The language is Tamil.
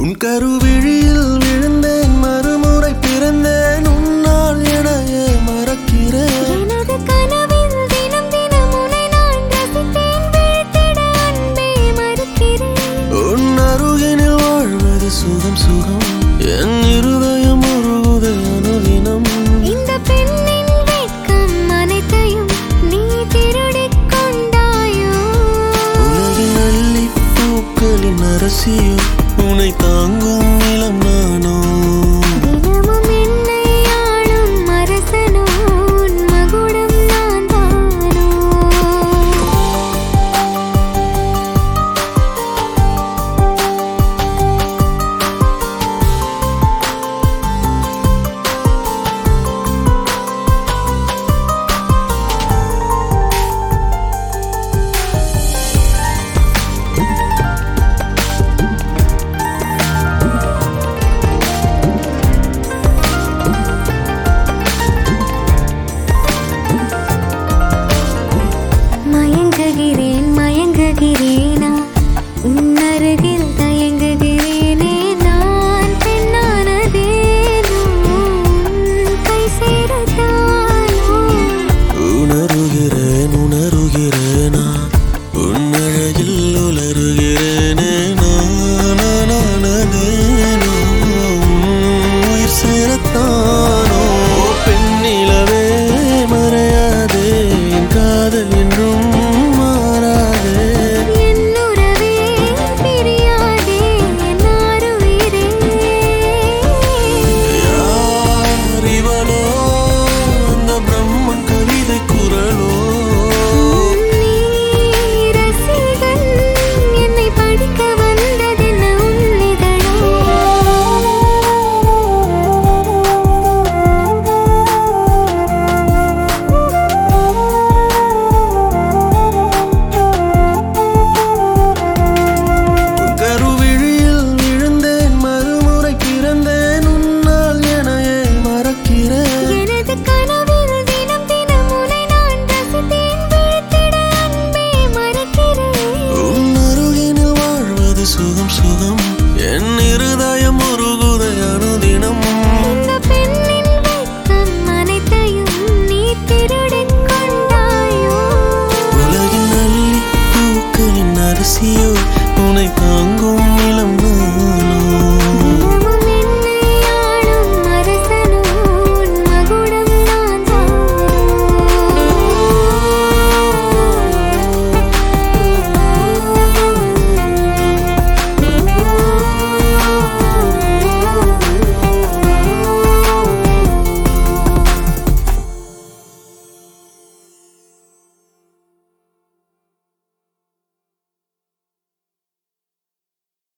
உன் கருவிழியில் விழுந்தேன் மறுமுறை பிறந்தேன் உன்னால் எனையே மறக்கிறேன் எனது கனவில் தினம் தினம் உன்னை நான் ரசித்தேன் விழித்திட அன்பே மறுக்கிறேன் உன் அருகினில் வாழ்வது சுகம் சுகம் என் இருதயம் உருகுது அனுதினம் இந்த பெண்ணின் வெட்கம் அனைத்தையும் நீ திருடிக் கொண்டாயோ உலகின் அள்ளி பூக்களின் அரசியோ உன்னை தாங்கும் நிலம் நானோ தினமும் என்னை ஆளும் அரசனோ உன் மகுடம் நான் தானோ மயங்குகிறேன் மயங்குகிறேனா உன் அருகில் தயங்குகிறேனே நான் பெண்ணானதேனோ உன் கை சேரத்தானோ உணருகிறேன் உணருகிறேனா உன் அழகில் உலருகிறேனே நானானதேனோ உயிர் சேரத்தானோ பெண்ணிலவே மறையாதே என் காதல் என்றும் மாறாதே என் உறவே பிரியாதே என் ஆருயிரே யார் இவளோ அந்த பிரம்மன் கவிதை குரலோ நீ ரசிகன் என்னை படிக்க வந்ததென்ன உன்னிதழோ கருவிழியில் விழுந்தேன் மறுமுறை பிறந்தேன் உன்னால் எனையே மறக்கிறேன் எனது கனவில் தினம் தினம் உன்னை நான் ரசித்தேன் விழித்திட அன்பே மறக்கிறேன் உன் அருகினில் வாழ்வது சுகம் சுகம் என் இருதயம் உருகுதை அனுதினம் இந்த பெண்ணின் வெட்கம் அனைத்தையும் நீ திருடிக் கொண்டாயோ உலகின் அள்ளி பூக்களின் அரசியோ உனை தாங்க